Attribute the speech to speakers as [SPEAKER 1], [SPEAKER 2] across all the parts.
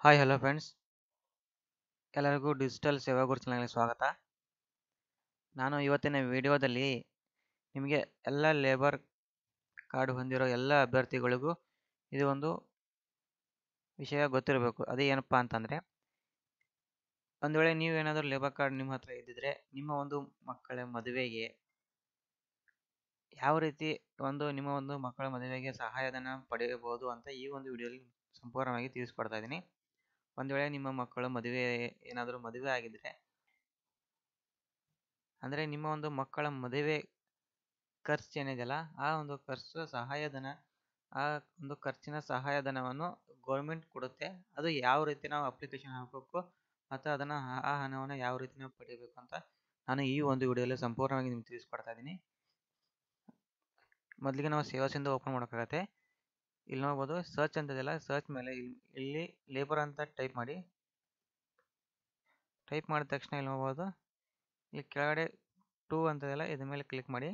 [SPEAKER 1] hi hello friends ಎಲ್ಲರಿಗೂ digital Seva Guru ಚಾನಲ್ಗೆ ಸ್ವಾಗತ ನಾನು ಇವತ್ತಿನ ವಿಡಿಯೋದಲ್ಲಿ ನಿಮಗೆ ಎಲ್ಲ ಲೇಬರ್ ಕಾರ್ಡ್ ಹೊಂದಿರೋ ಎಲ್ಲ ಅಭ್ಯರ್ಥಿಗಳಿಗೂ ಇದು ಒಂದು ವಿಷಯ ಗೊತ್ತಿರಬೇಕು ಅದು ಏನಪ್ಪ ಅಂತಂದರೆ ಒಂದು ವೇಳೆ ನೀವು ಏನಾದರೂ ಲೇಬರ್ ಕಾರ್ಡ್ ನಿಮ್ಮ ಹತ್ರ ಇದ್ದಿದ್ರೆ ನಿಮ್ಮ ಒಂದು ಮಕ್ಕಳ ಮದುವೆಗೆ ಯಾವ ರೀತಿ ಒಂದು ನಿಮ್ಮ ಒಂದು ಮಕ್ಕಳ ಮದುವೆಗೆ ಸಹಾಯಧನ ಪಡೆಯಬಹುದು ಅಂತ ಈ ಒಂದು ವಿಡಿಯೋಲಿ ಸಂಪೂರ್ಣವಾಗಿ ತಿಳಿಸ್ಕೊಡ್ತಾ ಇದ್ದೀನಿ ಒಂದು ವೇಳೆ ನಿಮ್ಮ ಮಕ್ಕಳ ಮದುವೆ ಏನಾದರೂ ಮದುವೆ ಆಗಿದ್ರೆ ಅಂದರೆ ನಿಮ್ಮ ಒಂದು ಮಕ್ಕಳ ಮದುವೆ ಖರ್ಚು ಏನಿದೆಯಲ್ಲ ಆ ಒಂದು ಖರ್ಚು ಸಹಾಯಧನ ಆ ಒಂದು ಖರ್ಚಿನ ಸಹಾಯಧನವನ್ನು ಗೌರ್ಮೆಂಟ್ ಕೊಡುತ್ತೆ ಅದು ಯಾವ ರೀತಿ ನಾವು ಅಪ್ಲಿಕೇಶನ್ ಹಾಕಬೇಕು ಮತ್ತು ಅದನ್ನು ಆ ಹಣವನ್ನು ಯಾವ ರೀತಿ ನಾವು ಪಡಿಬೇಕು ಅಂತ ನಾನು ಈ ಒಂದು ವಿಡಿಯೋಲಿ ಸಂಪೂರ್ಣವಾಗಿ ನಿಮ್ಗೆ ತಿಳಿಸ್ಕೊಡ್ತಾ ಇದ್ದೀನಿ ಮೊದಲಿಗೆ ನಾವು ಸೇವಾ ಸಿಂಧು ಓಪನ್ ಮಾಡೋಕ್ಕಾಗತ್ತೆ ಇಲ್ಲಿ ನೋಡ್ಬೋದು ಸರ್ಚ್ ಅಂತದೆಲ್ಲ ಸರ್ಚ್ ಮೇಲೆ ಇಲ್ಲಿ ಲೇಬರ್ ಅಂತ ಟೈಪ್ ಮಾಡಿ ಟೈಪ್ ಮಾಡಿದ ತಕ್ಷಣ ಇಲ್ಲಿ ನೋಡ್ಬೋದು ಇಲ್ಲಿ ಕೆಳಗಡೆ ಟೂ ಅಂತದೆಲ್ಲ ಇದ್ರ ಮೇಲೆ ಕ್ಲಿಕ್ ಮಾಡಿ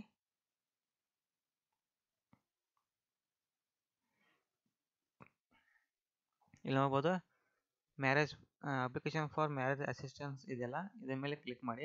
[SPEAKER 1] ಇಲ್ಲಿ ನೋಡ್ಬೋದು marriage application for marriage assistance ಇದೆಯಲ್ಲ ಇದ್ರ ಮೇಲೆ ಕ್ಲಿಕ್ ಮಾಡಿ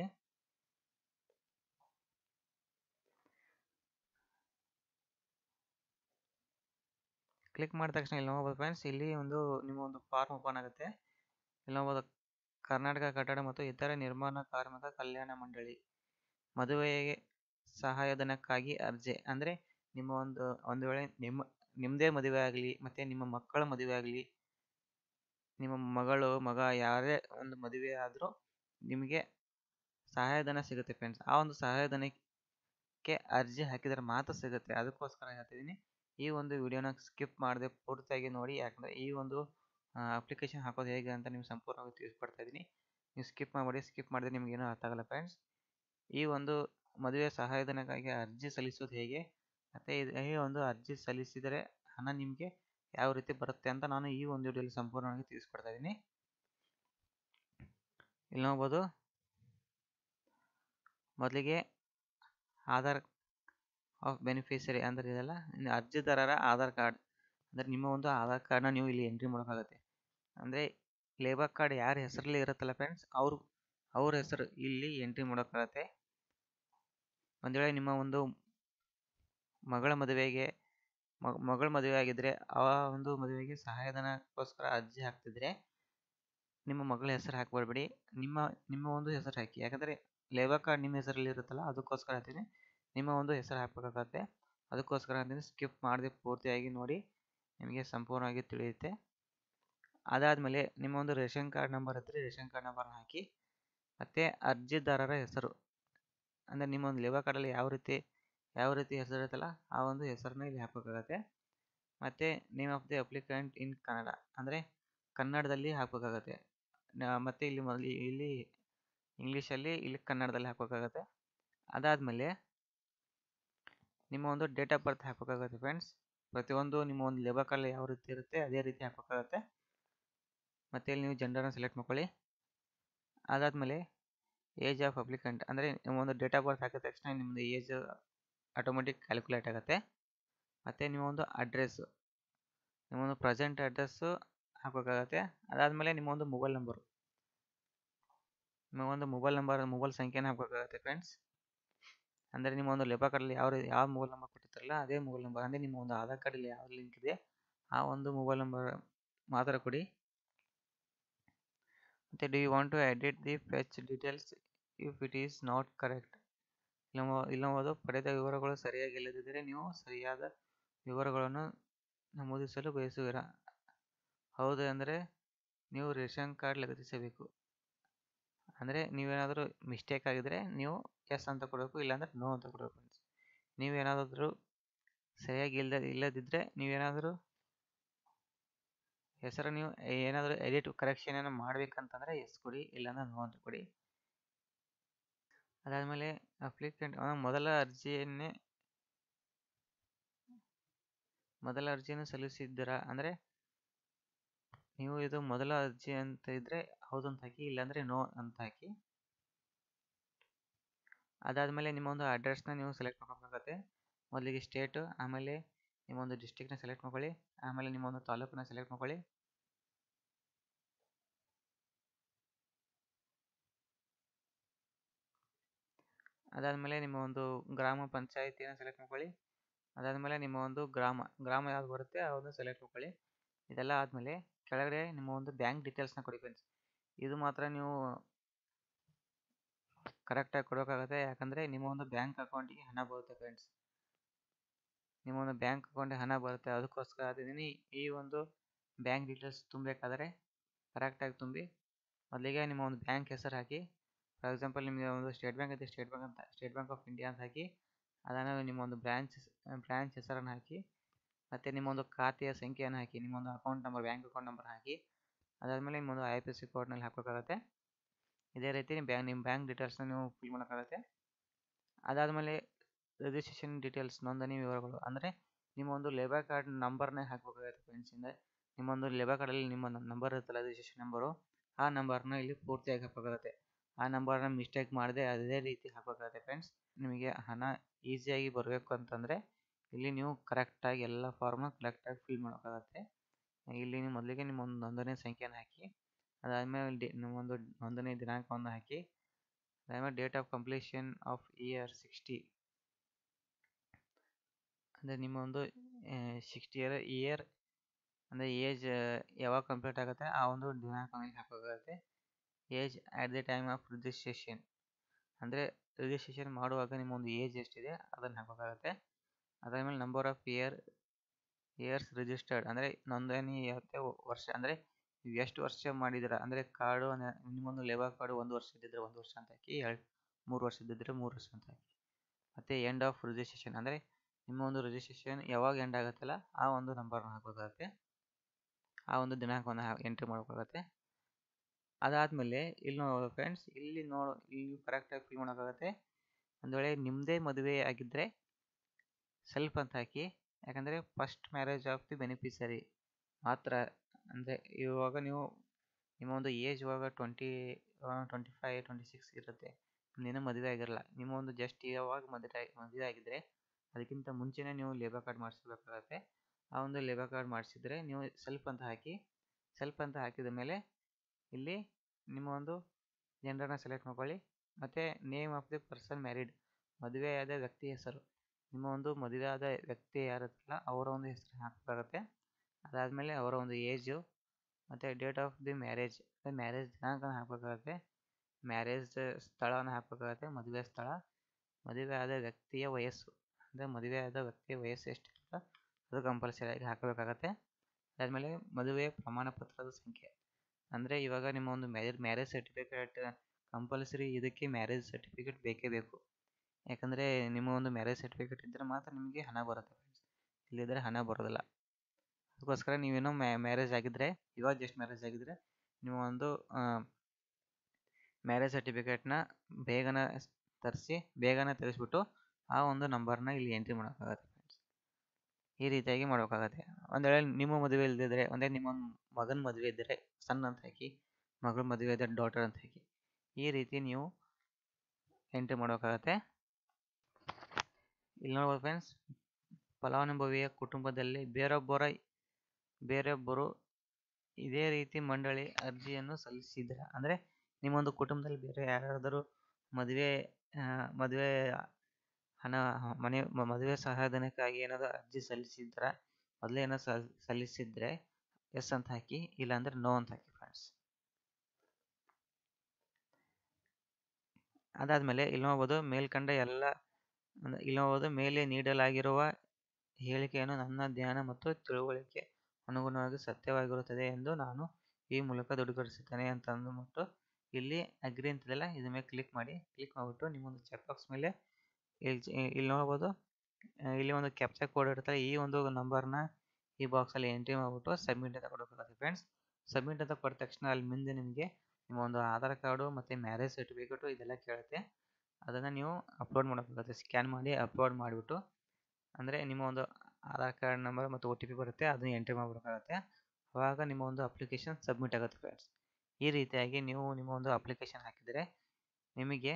[SPEAKER 1] ಕ್ಲಿಕ್ ಮಾಡಿದ ತಕ್ಷಣ ಇಲ್ಲಿ ನೋಡ್ಬೋದು ಫ್ರೆಂಡ್ಸ್ ಇಲ್ಲಿ ಒಂದು ನಿಮ್ಮ ಒಂದು ಫಾರ್ಮ್ ಓಪನ್ ಆಗುತ್ತೆ ಇಲ್ಲಿ ನೋಡ್ಬೋದು ಕರ್ನಾಟಕ ಕಟ್ಟಡ ಮತ್ತು ಇತರ ನಿರ್ಮಾಣ ಕಾರ್ಮಿಕ ಕಲ್ಯಾಣ ಮಂಡಳಿ ಮದುವೆಗೆ ಸಹಾಯಧನಕ್ಕಾಗಿ ಅರ್ಜಿ ಅಂದರೆ ನಿಮ್ಮ ಒಂದು ಒಂದು ವೇಳೆ ನಿಮ್ಮ ನಿಮ್ಮದೇ ಮದುವೆ ಆಗಲಿ ಮತ್ತು ನಿಮ್ಮ ಮಕ್ಕಳ ಮದುವೆ ಆಗಲಿ ನಿಮ್ಮ ಮಗಳು ಮಗ ಯಾರೇ ಒಂದು ಮದುವೆ ಆದರೂ ನಿಮಗೆ ಸಹಾಯಧನ ಸಿಗುತ್ತೆ ಫ್ರೆಂಡ್ಸ್ ಆ ಒಂದು ಸಹಾಯಧನಕ್ಕೆ ಅರ್ಜಿ ಹಾಕಿದರೆ ಮಾತ್ರ ಸಿಗುತ್ತೆ ಅದಕ್ಕೋಸ್ಕರ ಹೇಳ್ತಿದ್ದೀನಿ ಈ ಒಂದು ವಿಡಿಯೋನ ಸ್ಕಿಪ್ ಮಾಡದೆ ಪೂರ್ತಿಯಾಗಿ ನೋಡಿ ಯಾಕಂದರೆ ಈ ಒಂದು ಅಪ್ಲಿಕೇಶನ್ ಹಾಕೋದು ಹೇಗೆ ಅಂತ ನಿಮ್ಗೆ ಸಂಪೂರ್ಣವಾಗಿ ತಿಳಿಸ್ಕೊಡ್ತಾ ಇದ್ದೀನಿ ನೀವು ಸ್ಕಿಪ್ ಮಾಡಬೇಡಿ ಸ್ಕಿಪ್ ಮಾಡಿದ್ರೆ ನಿಮ್ಗೆ ಏನೂ ಅರ್ಥ ಆಗಲ್ಲ ಫ್ರೆಂಡ್ಸ್ ಈ ಒಂದು ಮದುವೆ ಸಹಾಯಧನಕ್ಕಾಗಿ ಅರ್ಜಿ ಸಲ್ಲಿಸೋದು ಹೇಗೆ ಮತ್ತು ಈ ಒಂದು ಅರ್ಜಿ ಸಲ್ಲಿಸಿದರೆ ಹಣ ನಿಮಗೆ ಯಾವ ರೀತಿ ಬರುತ್ತೆ ಅಂತ ನಾನು ಈ ಒಂದು ವಿಡಿಯೋಲಿ ಸಂಪೂರ್ಣವಾಗಿ ತಿಳಿಸ್ಕೊಡ್ತಾ ಇದ್ದೀನಿ ಇಲ್ಲಿ ನೋಡ್ಬೋದು ಮೊದಲಿಗೆ ಆಧಾರ್ ಆಫ್ ಬೆನಿಫಿಷರಿ ಅಂದರೆ ಇದೆಲ್ಲ ಅರ್ಜಿದಾರರ ಆಧಾರ್ ಕಾರ್ಡ್ ಅಂದರೆ ನಿಮ್ಮ ಒಂದು ಆಧಾರ್ ಕಾರ್ಡ್ನ ನೀವು ಇಲ್ಲಿ ಎಂಟ್ರಿ ಮಾಡೋಕ್ಕಾಗತ್ತೆ ಅಂದರೆ ಲೇಬರ್ ಕಾರ್ಡ್ ಯಾರ ಹೆಸರಲ್ಲಿ ಇರುತ್ತಲ್ಲ ಫ್ರೆಂಡ್ಸ್ ಅವರು ಅವ್ರ ಹೆಸರು ಇಲ್ಲಿ ಎಂಟ್ರಿ ಮಾಡೋಕ್ಕಾಗತ್ತೆ ಒಂದು ವೇಳೆ ನಿಮ್ಮ ಒಂದು ಮಗಳ ಮದುವೆಗೆ ಮಗಳ ಮದುವೆ ಆಗಿದ್ದರೆ ಆ ಒಂದು ಮದುವೆಗೆ ಸಹಾಯಧನಕ್ಕೋಸ್ಕರ ಅರ್ಜಿ ಹಾಕ್ತಿದ್ರೆ ನಿಮ್ಮ ಮಗಳ ಹೆಸರು ಹಾಕ್ಬಾರ್ಬೇಡಿ ನಿಮ್ಮ ನಿಮ್ಮ ಒಂದು ಹೆಸರು ಹಾಕಿ ಯಾಕಂದರೆ ಲೇಬರ್ ಕಾರ್ಡ್ ನಿಮ್ಮ ಹೆಸರಲ್ಲಿ ಇರುತ್ತಲ್ಲ ಅದಕ್ಕೋಸ್ಕರ ಹೇಳ್ತೀನಿ ನಿಮ್ಮ ಒಂದು ಹೆಸರು ಹಾಕಬೇಕಾಗತ್ತೆ ಅದಕ್ಕೋಸ್ಕರ ಹೇಳ್ತೀನಿ ಸ್ಕಿಪ್ ಮಾಡದೆ ಪೂರ್ತಿಯಾಗಿ ನೋಡಿ ನಿಮಗೆ ಸಂಪೂರ್ಣವಾಗಿ ತಿಳಿಯುತ್ತೆ ಅದಾದಮೇಲೆ ನಿಮ್ಮ ಒಂದು ರೇಷನ್ ಕಾರ್ಡ್ ನಂಬರ್ ಇದ್ದರೆ ರೇಷನ್ ಕಾರ್ಡ್ ನಂಬರ್ನ ಹಾಕಿ ಮತ್ತು ಅರ್ಜಿದಾರರ ಹೆಸರು ಅಂದರೆ ನಿಮ್ಮ ಒಂದು ಲೇಬರ್ ಕಾರ್ಡಲ್ಲಿ ಯಾವ ರೀತಿ ಯಾವ ರೀತಿ ಹೆಸರು ಇರುತ್ತಲ್ಲ ಆ ಒಂದು ಹೆಸರನ್ನ ಇಲ್ಲಿ ಹಾಕಬೇಕಾಗತ್ತೆ ಮತ್ತು name of the applicant in Kannada ಅಂದರೆ ಕನ್ನಡದಲ್ಲಿ ಹಾಕಬೇಕಾಗತ್ತೆ ಮತ್ತು ಇಲ್ಲಿ ಮೊದಲು ಇಲ್ಲಿ ಇಂಗ್ಲೀಷಲ್ಲಿ ಇಲ್ಲಿ ಕನ್ನಡದಲ್ಲಿ ಹಾಕಬೇಕಾಗತ್ತೆ ಅದಾದಮೇಲೆ ನಿಮ್ಮ ಒಂದು ಡೇಟ್ ಆಫ್ ಬರ್ತ್ ಹಾಕಬೇಕಾಗತ್ತೆ ಫ್ರೆಂಡ್ಸ್ ಪ್ರತಿಯೊಂದು ನಿಮ್ಮ ಒಂದು ಲೇಬರ್ ಕಾರ್ಡ್ ಯಾವ ರೀತಿ ಇರುತ್ತೆ ಅದೇ ರೀತಿ ಹಾಕಬೇಕಾಗತ್ತೆ ಮತ್ತು ಇಲ್ಲಿ ನೀವು ಜೆಂಡರ್ನ ಸೆಲೆಕ್ಟ್ ಮಾಡ್ಕೊಳ್ಳಿ ಅದಾದಮೇಲೆ ಏಜ್ ಆಫ್ ಅಪ್ಲಿಕೆಂಟ್ ಅಂದರೆ ನಿಮ್ಮ ಒಂದು ಡೇಟ್ ಆಫ್ ಬರ್ತ್ ಹಾಕಿದ ತಕ್ಷಣ ನಿಮ್ಮದು ಏಜ್ ಆಟೋಮೆಟಿಕ್ ಕ್ಯಾಲ್ಕುಲೇಟ್ ಆಗುತ್ತೆ ಮತ್ತು ನಿಮ್ಮ ಒಂದು ಅಡ್ರೆಸ್ಸು ನಿಮ್ಮೊಂದು ಪ್ರೆಸೆಂಟ್ ಅಡ್ರೆಸ್ಸು ಹಾಕಬೇಕಾಗತ್ತೆ ಅದಾದಮೇಲೆ ನಿಮ್ಮ ಒಂದು ಮೊಬೈಲ್ ನಂಬರು ನಿಮ್ಮ ಒಂದು ಮೊಬೈಲ್ ನಂಬರ್ ಮೊಬೈಲ್ ಸಂಖ್ಯೆನ ಹಾಕಬೇಕಾಗತ್ತೆ ಫ್ರೆಂಡ್ಸ್ ಅಂದರೆ ನಿಮ್ಮ ಒಂದು ಲೇಬರ್ ಕಾರ್ಡಲ್ಲಿ ಯಾವ ಯಾವ ಮೊಬೈಲ್ ನಂಬರ್ ಕೊಟ್ಟಿರ್ತಾರಲ್ಲ ಅದೇ ಮೊಬೈಲ್ ನಂಬರ್ ಅಂದರೆ ನಿಮ್ಮ ಒಂದು ಆಧಾರ್ ಕಾರ್ಡಲ್ಲಿ ಯಾವ ಲಿಂಕ್ ಇದೆ ಆ ಒಂದು ಮೊಬೈಲ್ ನಂಬರ್ ಮಾತ್ರ ಕೊಡಿ ಮತ್ತು do you want to edit the fetch details if it is not correct ಇಲ್ಲವಾದ ಪಡೆದ ವಿವರಗಳು ಸರಿಯಾಗಿ ಇಲ್ಲದಿದ್ದರೆ ನೀವು ಸರಿಯಾದ ವಿವರಗಳನ್ನು ನಮೂದಿಸಲು ಬಯಸುವಿರಾ ಹೌದು ಅಂದರೆ ನೀವು ರೇಷನ್ ಕಾರ್ಡ್ ಲಗತ್ತಿಸಬೇಕು ಅಂದರೆ ನೀವೇನಾದರೂ ಮಿಸ್ಟೇಕ್ ಆಗಿದರೆ ನೀವು ಎಸ್ ಅಂತ ಕೊಡಬೇಕು ಇಲ್ಲಾಂದರೆ ನೋ ಅಂತ ಕೊಡಬೇಕು ಫ್ರೆಂಡ್ಸ್ ನೀವೇನಾದರೂ ಸರಿಯಾಗಿ ಇಲ್ಲದ ಇಲ್ಲದಿದ್ದರೆ ನೀವೇನಾದರೂ ಹೆಸರು ನೀವು ಏನಾದರೂ ಎಡಿಟ್ ಕರೆಕ್ಷನ್ ಏನೋ ಮಾಡಬೇಕಂತಂದರೆ ಎಸ್ ಕೊಡಿ ಇಲ್ಲಾಂದ್ರೆ ನೋ ಅಂತ ಕೊಡಿ ಅದಾದಮೇಲೆ ಅಪ್ಲಿಕೆಂಟ್ ಮೊದಲ ಅರ್ಜಿಯನ್ನೇ ಮೊದಲ ಅರ್ಜಿಯನ್ನು ಸಲ್ಲಿಸಿದ್ದೀರಾ ಅಂದರೆ ನೀವು ಇದು ಮೊದಲ ಅರ್ಜಿ ಅಂತ ಇದ್ದರೆ ಹೌದು ಅಂತ ಹಾಕಿ ಇಲ್ಲಾಂದರೆ ನೋ ಅಂತ ಹಾಕಿ ಅದಾದಮೇಲೆ ನಿಮ್ಮ ಒಂದು ಅಡ್ರೆಸ್ನ ನೀವು ಸೆಲೆಕ್ಟ್ ಮಾಡ್ಕೋಬೇಕಾಗತ್ತೆ ಮೊದಲಿಗೆ ಸ್ಟೇಟು ಆಮೇಲೆ ನಿಮ್ಮ ಒಂದು ಡಿಸ್ಟಿಕ್ನ ಸೆಲೆಕ್ಟ್ ಮಾಡ್ಕೊಳ್ಳಿ ಆಮೇಲೆ ನಿಮ್ಮ ಒಂದು ತಾಲೂಕನ್ನ ಸೆಲೆಕ್ಟ್ ಮಾಡ್ಕೊಳ್ಳಿ ಅದಾದಮೇಲೆ ನಿಮ್ಮ ಒಂದು ಗ್ರಾಮ ಪಂಚಾಯಿತಿಯನ್ನು ಸೆಲೆಕ್ಟ್ ಮಾಡ್ಕೊಳ್ಳಿ ಅದಾದಮೇಲೆ ನಿಮ್ಮ ಒಂದು ಗ್ರಾಮ ಗ್ರಾಮ ಯಾವ್ದು ಬರುತ್ತೆ ಆ ಒಂದು ಸೆಲೆಕ್ಟ್ ಮಾಡ್ಕೊಳ್ಳಿ ಇದೆಲ್ಲ ಆದಮೇಲೆ ಕೆಳಗಡೆ ನಿಮ್ಮ ಒಂದು ಬ್ಯಾಂಕ್ ಡೀಟೇಲ್ಸ್ನ ಕೊಡಿ ಫ್ರೆಂಡ್ಸ್ ಇದು ಮಾತ್ರ ನೀವು ಕರೆಕ್ಟಾಗಿ ಕೊಡೋಕ್ಕಾಗುತ್ತೆ ಯಾಕಂದರೆ ನಿಮ್ಮ ಒಂದು ಬ್ಯಾಂಕ್ ಅಕೌಂಟಿಗೆ ಹಣ ಬರುತ್ತೆ ಫ್ರೆಂಡ್ಸ್ ನಿಮ್ಮ ಒಂದು ಬ್ಯಾಂಕ್ ಅಕೌಂಟಿಗೆ ಹಣ ಬರುತ್ತೆ ಅದಕ್ಕೋಸ್ಕರ ಅದೀನಿ ಈ ಒಂದು ಬ್ಯಾಂಕ್ ಡೀಟೇಲ್ಸ್ ತುಂಬಬೇಕಾದ್ರೆ ಕರೆಕ್ಟಾಗಿ ತುಂಬಿ ಮೊದಲಿಗೆ ನಿಮ್ಮ ಒಂದು ಬ್ಯಾಂಕ್ ಹೆಸರು ಹಾಕಿ ಫಾರ್ ಎಕ್ಸಾಂಪಲ್ ನಿಮಗೆ ಒಂದು ಸ್ಟೇಟ್ ಬ್ಯಾಂಕ್ ಐತೆ ಸ್ಟೇಟ್ ಬ್ಯಾಂಕ್ ಅಂತ ಸ್ಟೇಟ್ ಬ್ಯಾಂಕ್ ಆಫ್ ಇಂಡಿಯಾ ಅಂತ ಹಾಕಿ ಅದಾದಮೇಲೆ ನಿಮ್ಮ ಒಂದು ಬ್ರಾಂಚ್ ಬ್ರಾಂಚ್ ಹೆಸರನ್ನು ಹಾಕಿ ಮತ್ತು ನಿಮ್ಮ ಒಂದು ಖಾತೆಯ ಸಂಖ್ಯೆಯನ್ನು ಹಾಕಿ ನಿಮ್ಮ ಒಂದು account number bank account number ಹಾಕಿ ಅದಾದಮೇಲೆ ನಿಮ್ಮೊಂದು ಐ ಪಿ ಸಿ ಕೋಡ್ನಲ್ಲಿ ಹಾಕೋಕ್ಕಾಗತ್ತೆ ಇದೇ ರೀತಿ ನಿಮ್ಮ ಬ್ಯಾಂಕ್ ನಿಮ್ಮ ಬ್ಯಾಂಕ್ ಡೀಟೇಲ್ಸ್ನ ನೀವು ಫಿಲ್ ಮಾಡೋಕ್ಕಾಗತ್ತೆ ಅದಾದಮೇಲೆ ರಿಜಿಸ್ಟ್ರೇಷನ್ ಡೀಟೇಲ್ಸ್ ನೋಂದಣಿ ವಿವರಗಳು ಅಂದರೆ ನಿಮ್ಮ ಒಂದು ಲೇಬರ್ ಕಾರ್ಡ್ ನಂಬರ್ನೇ ಹಾಕಬೇಕಾಗುತ್ತೆ ಫ್ರೆಂಡ್ಸ್ ಅಂದರೆ ನಿಮ್ಮೊಂದು ಲೇಬರ್ ಕಾರ್ಡಲ್ಲಿ ನಿಮ್ಮ ನಂಬರ್ ಇರುತ್ತಲ್ಲ ರಿಜಿಸ್ಟ್ರೇಷನ್ ನಂಬರು ಆ ನಂಬರ್ನ ಇಲ್ಲಿ ಪೂರ್ತಿಯಾಗಿ ಹಾಕಬೇಕಾಗುತ್ತೆ ಆ ನಂಬರ್ನ ಮಿಸ್ಟೇಕ್ ಮಾಡದೆ ಅದೇ ರೀತಿ ಹಾಕಬೇಕಾಗುತ್ತೆ ಫ್ರೆಂಡ್ಸ್ ನಿಮಗೆ ಹಣ ಈಸಿಯಾಗಿ ಬರಬೇಕು ಅಂತಂದರೆ ಇಲ್ಲಿ ನೀವು ಕರೆಕ್ಟಾಗಿ ಎಲ್ಲ ಫಾರ್ಮ್ನ ಕರೆಕ್ಟಾಗಿ ಫಿಲ್ ಮಾಡೋಕ್ಕಾಗತ್ತೆ ಇಲ್ಲಿ ನೀವು ಮೊದಲಿಗೆ ನಿಮ್ಮ ಒಂದು ನೋಂದಣಿ ಸಂಖ್ಯೆನ ಹಾಕಿ ಅದಾದಮೇಲೆ ಡಿ ನಿಮ್ಮೊಂದು ನೋಂದಣಿ ದಿನಾಂಕವನ್ನು ಹಾಕಿ ಅದಾದಮೇಲೆ date of completion of year sixty ಅಂದರೆ ನಿಮ್ಮ ಒಂದು ಸಿಕ್ಸ್ಟಿ ಇಯರ್ ಇಯರ್ ಅಂದರೆ ಏಜ್ ಯಾವಾಗ ಕಂಪ್ಲೀಟ್ ಆಗುತ್ತೆ ಆ ಒಂದು ದಿನಾಂಕವನ್ನು ಹಾಕೋಕ್ಕಾಗುತ್ತೆ age at the time of registration ಅಂದರೆ ರಿಜಿಸ್ಟ್ರೇಷನ್ ಮಾಡುವಾಗ ನಿಮ್ಮ ಒಂದು ಏಜ್ ಎಷ್ಟಿದೆ ಅದನ್ನು ಹಾಕೋಕ್ಕಾಗುತ್ತೆ ಅದಾದಮೇಲೆ number of year years registered ಅಂದರೆ ನೋಂದಣಿ ಯಾವತ್ತೆ ವರ್ಷ ಅಂದರೆ ನೀವು ಎಷ್ಟು ವರ್ಷ ಮಾಡಿದ್ದೀರಾ ಅಂದರೆ ಕಾರ್ಡು ನಿಮ್ಮೊಂದು ಲೇಬರ್ ಕಾರ್ಡು ಒಂದು ವರ್ಷ ಇದ್ದಿದ್ದರೆ ಒಂದು ವರ್ಷ ಅಂತ ಹಾಕಿ ಎರಡು ಮೂರು ವರ್ಷ ಇದ್ದಿದ್ದರೆ ಮೂರು ವರ್ಷ ಅಂತ ಹಾಕಿ ಮತ್ತು ಎಂಡ್ ಆಫ್ ರಿಜಿಸ್ಟ್ರೇಷನ್ ಅಂದರೆ ನಿಮ್ಮ ಒಂದು ರಿಜಿಸ್ಟ್ರೇಷನ್ ಯಾವಾಗ ಎಂಡ್ ಆಗುತ್ತಲ್ಲ ಆ ಒಂದು ನಂಬರ್ನ ಹಾಕೋಕ್ಕಾಗುತ್ತೆ ಆ ಒಂದು ದಿನಾಂಕವನ್ನು ಎಂಟ್ರಿ ಮಾಡೋಕ್ಕಾಗತ್ತೆ ಅದಾದಮೇಲೆ ಇಲ್ಲಿ ನೋಡಿ ಫ್ರೆಂಡ್ಸ್ ಇಲ್ಲಿ ನೋಡು ಇಲ್ಲಿ ಕರೆಕ್ಟಾಗಿ ಫಿಲ್ ಮಾಡೋಕ್ಕಾಗತ್ತೆ ಒಂದು ವೇಳೆ ನಿಮ್ಮದೇ ಮದುವೆ ಆಗಿದ್ದರೆ ಸೆಲ್ಫ್ ಅಂತ ಹಾಕಿ ಯಾಕಂದರೆ first marriage of the beneficiary ಮಾತ್ರ ಅಂದರೆ ಇವಾಗ ನೀವು ನಿಮ್ಮ ಒಂದು ಏಜ್ ಇವಾಗ twenty twenty five twenty six ಇರುತ್ತೆ ಇನ್ನೂ ಮದುವೆ ಆಗಿರಲ್ಲ ನಿಮ್ಮ ಒಂದು ಜಸ್ಟ್ ಯಾವಾಗ ಮದುವೆ ಮದುವೆ ಆಗಿದ್ದರೆ ಅದಕ್ಕಿಂತ ಮುಂಚೆನೇ ನೀವು ಲೇಬರ್ ಕಾರ್ಡ್ ಮಾಡಿಸ್ಬೇಕಾಗತ್ತೆ ಆ ಒಂದು ಲೇಬರ್ ಕಾರ್ಡ್ ಮಾಡಿಸಿದ್ರೆ ನೀವು ಸೆಲ್ಫ್ ಅಂತ ಹಾಕಿ ಸೆಲ್ಫ್ ಅಂತ ಹಾಕಿದ ಮೇಲೆ ಇಲ್ಲಿ ನಿಮ್ಮ ಒಂದು ಜೆಂಡರ್ನ ಸೆಲೆಕ್ಟ್ ಮಾಡ್ಕೊಳ್ಳಿ ಮತ್ತು name of the person married ಮದುವೆಯಾದ ವ್ಯಕ್ತಿ ಹೆಸರು ನಿಮ್ಮ ಒಂದು ಮದುವೆಯಾದ ವ್ಯಕ್ತಿ ಯಾರಿರಲ್ಲ ಅವರ ಒಂದು ಹೆಸರು ಹಾಕಬೇಕಾಗತ್ತೆ ಅದಾದಮೇಲೆ ಅವರ ಒಂದು ಏಜು ಮತ್ತು date of the marriage marriage ದಿನಾಂಕನ ಹಾಕಬೇಕಾಗತ್ತೆ ಮ್ಯಾರೇಜ್ ಸ್ಥಳವನ್ನು ಹಾಕಬೇಕಾಗತ್ತೆ ಮದುವೆ ಸ್ಥಳ ಮದುವೆ ಆದ ವ್ಯಕ್ತಿಯ ವಯಸ್ಸು ಅಂದರೆ ಮದುವೆ ಆದ ವ್ಯಕ್ತಿಯ ವಯಸ್ಸು ಎಷ್ಟಿರುತ್ತೋ ಅದು ಕಂಪಲ್ಸರಿಯಾಗಿ ಹಾಕಬೇಕಾಗತ್ತೆ ಅದಾದಮೇಲೆ ಮದುವೆ ಪ್ರಮಾಣ ಪತ್ರದ ಸಂಖ್ಯೆ ಅಂದರೆ ಇವಾಗ ನಿಮ್ಮ ಒಂದು ಮ್ಯಾರೇಜ್ ಮ್ಯಾರೇಜ್ ಸರ್ಟಿಫಿಕೇಟ್ ಕಂಪಲ್ಸರಿ ಇದಕ್ಕೆ ಮ್ಯಾರೇಜ್ ಸರ್ಟಿಫಿಕೇಟ್ ಬೇಕೇ ಬೇಕು ಯಾಕಂದರೆ ನಿಮ್ಮ ಒಂದು ಮ್ಯಾರೇಜ್ ಸರ್ಟಿಫಿಕೇಟ್ ಇದ್ದರೆ ಮಾತ್ರ ನಿಮಗೆ ಹಣ ಬರುತ್ತೆ ಫ್ರೆಂಡ್ಸ್ ಇಲ್ಲಿದ್ದರೆ ಹಣ ಬರೋದಿಲ್ಲ ಅದಕ್ಕೋಸ್ಕರ ನೀವೇನೋ ಮ್ಯಾರೇಜ್ ಆಗಿದ್ದರೆ ಇವಾಗ ಜಸ್ಟ್ ಮ್ಯಾರೇಜ್ ಆಗಿದ್ದರೆ ನೀವು ಒಂದು ಮ್ಯಾರೇಜ್ ಸರ್ಟಿಫಿಕೇಟ್ನ ಬೇಗನೆ ತರಿಸಿ ಬೇಗನೆ ತರಿಸ್ಬಿಟ್ಟು ಆ ಒಂದು ನಂಬರ್ನ ಇಲ್ಲಿ ಎಂಟ್ರಿ ಮಾಡೋಕ್ಕಾಗತ್ತೆ ಫ್ರೆಂಡ್ಸ್ ಈ ರೀತಿಯಾಗಿ ಮಾಡೋಕ್ಕಾಗತ್ತೆ ಒಂದು ವೇಳೆ ನಿಮ್ಮ ಮದುವೆ ಇಲ್ಲದಿದ್ದರೆ ಅಂದರೆ ನಿಮ್ಮ ಮಗನ ಮದುವೆ ಇದ್ದರೆ ಸನ್ ಅಂತ ಹಾಕಿ ಮಗಳ ಮದುವೆ ಇದ್ದರೆ ಡಾಟರ್ ಅಂತ ಹಾಕಿ ಈ ರೀತಿ ನೀವು ಎಂಟ್ರಿ ಮಾಡೋಕ್ಕಾಗತ್ತೆ ಇಲ್ಲಿ ನೋಡ್ಬೋದು ಫ್ರೆಂಡ್ಸ್ ಫಲಾನುಭವಿಯ ಕುಟುಂಬದಲ್ಲಿ ಬೇರೊಬ್ಬರ ಬೇರೊಬ್ಬರು ಇದೇ ರೀತಿ ಮಂಡಳಿ ಅರ್ಜಿಯನ್ನು ಸಲ್ಲಿಸಿದ್ರ ಅಂದರೆ ನಿಮ್ಮೊಂದು ಕುಟುಂಬದಲ್ಲಿ ಬೇರೆ ಯಾರಾದರೂ ಮದುವೆ ಮದುವೆ ಹಣ ಮನೆ ಮದುವೆ ಸಹಾಯಧನಕ್ಕಾಗಿ ಏನಾದರೂ ಅರ್ಜಿ ಸಲ್ಲಿಸಿದ್ರ ಮೊದಲೇ ಏನೋ ಸಲ್ಲಿಸಿದರೆ ಎಸ್ ಅಂತ ಹಾಕಿ ಇಲ್ಲಾಂದರೆ ನೋ ಅಂತ ಹಾಕಿ ಫ್ರೆಂಡ್ಸ್ ಅದಾದಮೇಲೆ ಇಲ್ಲಿ ನೋಡ್ಬೋದು ಮೇಲ್ಕಂಡ ಎಲ್ಲ ಇಲ್ಲಿ ನೋಡ್ಬೋದು ಮೇಲೆ ನೀಡಲಾಗಿರುವ ಹೇಳಿಕೆಯನ್ನು ನನ್ನ ಧ್ಯಾನ ಮತ್ತು ತಿಳುವಳಿಕೆ ಅನುಗುಣವಾಗಿ ಸತ್ಯವಾಗಿರುತ್ತದೆ ಎಂದು ನಾನು ಈ ಮೂಲಕ ದೃಢೀಕರಿಸುತ್ತೇನೆ ಅಂತ ಅಂದ್ಬಿಟ್ಟು ಇಲ್ಲಿ ಅಗ್ರಿ ಅಂತಿದೆಯಲ್ಲ ಇದ್ರ ಮೇಲೆ ಕ್ಲಿಕ್ ಮಾಡಿ ಕ್ಲಿಕ್ ಮಾಡಿಬಿಟ್ಟು ನಿಮ್ಮೊಂದು ಚೆಕ್ ಬಾಕ್ಸ್ ಮೇಲೆ ಇಲ್ಲಿ ಇಲ್ಲಿ ನೋಡ್ಬೋದು ಇಲ್ಲಿ ಒಂದು ಕ್ಯಾಪ್ಚರ್ ಕೋಡ್ ಇರ್ತದೆ ಈ ಒಂದು ನಂಬರ್ನ ಈ ಬಾಕ್ಸಲ್ಲಿ ಎಂಟ್ರಿ ಮಾಡಿಬಿಟ್ಟು ಸಬ್ಮಿಟ್ ಅಂತ ಕೊಡಬೇಕಾಗುತ್ತೆ ಫ್ರೆಂಡ್ಸ್ ಸಬ್ಮಿಟ್ ಅಂತ ಕೊಟ್ಟ ತಕ್ಷಣ ಅಲ್ಲಿ ಮುಂದೆ ನಿಮಗೆ ನಿಮ್ಮ ಒಂದು ಆಧಾರ್ ಕಾರ್ಡು ಮತ್ತು ಮ್ಯಾರೇಜ್ ಸರ್ಟಿಫಿಕೇಟು ಇದೆಲ್ಲ ಕೇಳುತ್ತೆ ಅದನ್ನು ನೀವು ಅಪ್ಲೋಡ್ ಮಾಡಬೇಕಾಗುತ್ತೆ ಸ್ಕ್ಯಾನ್ ಮಾಡಿ ಅಪ್ಲೋಡ್ ಮಾಡಿಬಿಟ್ಟು ಅಂದರೆ ನಿಮ್ಮ ಒಂದು ಆಧಾರ್ ಕಾರ್ಡ್ ನಂಬರ್ ಮತ್ತು ಒ ಟಿ ಪಿ ಬರುತ್ತೆ ಅದನ್ನು ಎಂಟ್ರಿ ಮಾಡಬೇಕಾಗುತ್ತೆ ಆವಾಗ ನಿಮ್ಮ ಒಂದು ಅಪ್ಲಿಕೇಶನ್ ಸಬ್ಮಿಟ್ ಆಗುತ್ತೆ ಫ್ರೆಂಡ್ಸ್ ಈ ರೀತಿಯಾಗಿ ನೀವು ನಿಮ್ಮ ಒಂದು ಅಪ್ಲಿಕೇಶನ್ ಹಾಕಿದರೆ ನಿಮಗೆ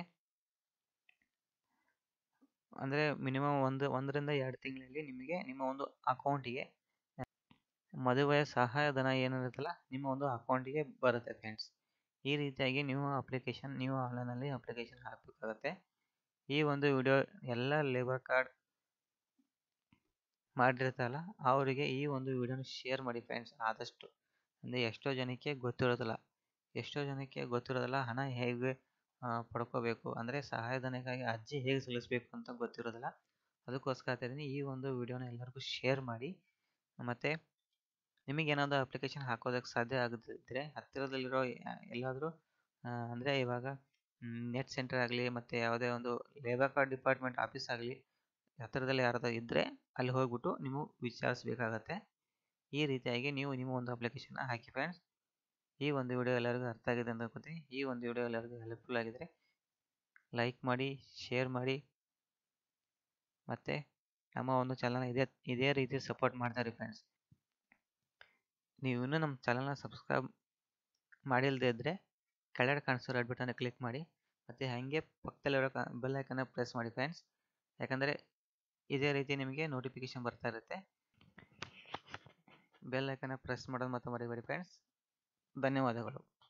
[SPEAKER 1] ಅಂದರೆ ಮಿನಿಮಮ್ ಒಂದು ಒಂದರಿಂದ ಎರಡು ತಿಂಗಳಲ್ಲಿ ನಿಮಗೆ ನಿಮ್ಮ ಒಂದು ಅಕೌಂಟಿಗೆ ಮದುವೆಯ ಸಹಾಯಧನ ಏನಿರುತ್ತಲ್ಲ ನಿಮ್ಮ ಒಂದು ಅಕೌಂಟಿಗೆ ಬರುತ್ತೆ ಫ್ರೆಂಡ್ಸ್ ಈ ರೀತಿಯಾಗಿ ನೀವು ಅಪ್ಲಿಕೇಶನ್ ನೀವು ಆನ್ಲೈನಲ್ಲಿ ಅಪ್ಲಿಕೇಶನ್ ಹಾಕಬೇಕಾಗತ್ತೆ ಈ ಒಂದು ವಿಡಿಯೋ ಎಲ್ಲ ಲೇಬರ್ ಕಾರ್ಡ್ ಮಾಡಿರ್ತಾರಲ್ಲ ಅವರಿಗೆ ಈ ಒಂದು ವಿಡಿಯೋನ ಶೇರ್ ಮಾಡಿ ಫ್ರೆಂಡ್ಸ್ ಆದಷ್ಟು ಅಂದರೆ ಎಷ್ಟೋ ಜನಕ್ಕೆ ಗೊತ್ತಿರೋದಿಲ್ಲ ಎಷ್ಟೋ ಜನಕ್ಕೆ ಗೊತ್ತಿರೋದಿಲ್ಲ ಹಣ ಹೇಗೆ ಪಡ್ಕೋಬೇಕು ಅಂದರೆ ಸಹಾಯಧನಕ್ಕಾಗಿ ಅರ್ಜಿ ಹೇಗೆ ಸಲ್ಲಿಸಬೇಕು ಅಂತ ಗೊತ್ತಿರೋದಿಲ್ಲ ಅದಕ್ಕೋಸ್ಕರ ಇದ್ದೀನಿ ಈ ಒಂದು ವಿಡಿಯೋನ ಎಲ್ಲರಿಗೂ ಶೇರ್ ಮಾಡಿ ಮತ್ತು ನಿಮಗೇನಾದರೂ ಅಪ್ಲಿಕೇಶನ್ ಹಾಕೋದಕ್ಕೆ ಸಾಧ್ಯ ಆಗದಿದ್ದರೆ ಹತ್ತಿರದಲ್ಲಿರೋ ಎಲ್ಲಾದರೂ ಅಂದರೆ ಇವಾಗ ನೆಟ್ ಸೆಂಟರ್ ಆಗಲಿ ಮತ್ತು ಯಾವುದೇ ಒಂದು ಲೇಬರ್ ಕಾರ್ಡ್ ಡಿಪಾರ್ಟ್ಮೆಂಟ್ ಆಫೀಸ್ ಆಗಲಿ ಹತ್ತಿರದಲ್ಲಿ ಯಾರಾದರೂ ಇದ್ದರೆ ಅಲ್ಲಿ ಹೋಗ್ಬಿಟ್ಟು ನೀವು ವಿಚಾರಿಸ್ಬೇಕಾಗತ್ತೆ ಈ ರೀತಿಯಾಗಿ ನೀವು ನಿಮ್ಮ ಒಂದು ಅಪ್ಲಿಕೇಶನ್ನ ಹಾಕಿ ಫ್ರೆಂಡ್ಸ್ ಈ ಒಂದು ವಿಡಿಯೋ ಎಲ್ಲರಿಗೂ ಅರ್ಥ ಆಗಿದೆ ಅಂತ ಅನ್ಕೋತೀನಿ ಈ ಒಂದು ವಿಡಿಯೋ ಎಲ್ಲರಿಗೂ ಹೆಲ್ಪ್ಫುಲ್ ಆಗಿದ್ದರೆ ಲೈಕ್ ಮಾಡಿ ಶೇರ್ ಮಾಡಿ ಮತ್ತು ನಮ್ಮ ಒಂದು ಚಾನಲ್ನ ಇದೇ ಇದೇ ರೀತಿ ಸಪೋರ್ಟ್ ಮಾಡ್ತಾರೆ ಫ್ರೆಂಡ್ಸ್ ನೀವು ಇನ್ನೂ ನಮ್ಮ ಚಾನಲ್ನ ಸಬ್ಸ್ಕ್ರೈಬ್ ಮಾಡಿಲ್ಲದೆ ಇದ್ದರೆ ಕೆಳಗಡೆ ಕಾಣಿಸೋ ರೆಡ್ ಬಟನ್ನ ಕ್ಲಿಕ್ ಮಾಡಿ ಮತ್ತು ಹಾಗೆ ಪಕ್ಕದಲ್ಲಿರೋ ಬೆಲ್ ಐಕನ್ನ ಪ್ರೆಸ್ ಮಾಡಿ ಫ್ರೆಂಡ್ಸ್ ಯಾಕಂದರೆ ಇದೇ ರೀತಿ ನಿಮಗೆ ನೋಟಿಫಿಕೇಶನ್ ಬರ್ತಾ ಇರುತ್ತೆ ಬೆಲ್ ಐಕನ್ನ ಪ್ರೆಸ್ ಮಾಡೋದು ಮತ್ತು ಮರಿಬೇಡಿ ಫ್ರೆಂಡ್ಸ್ ಧನ್ಯವಾದಗಳು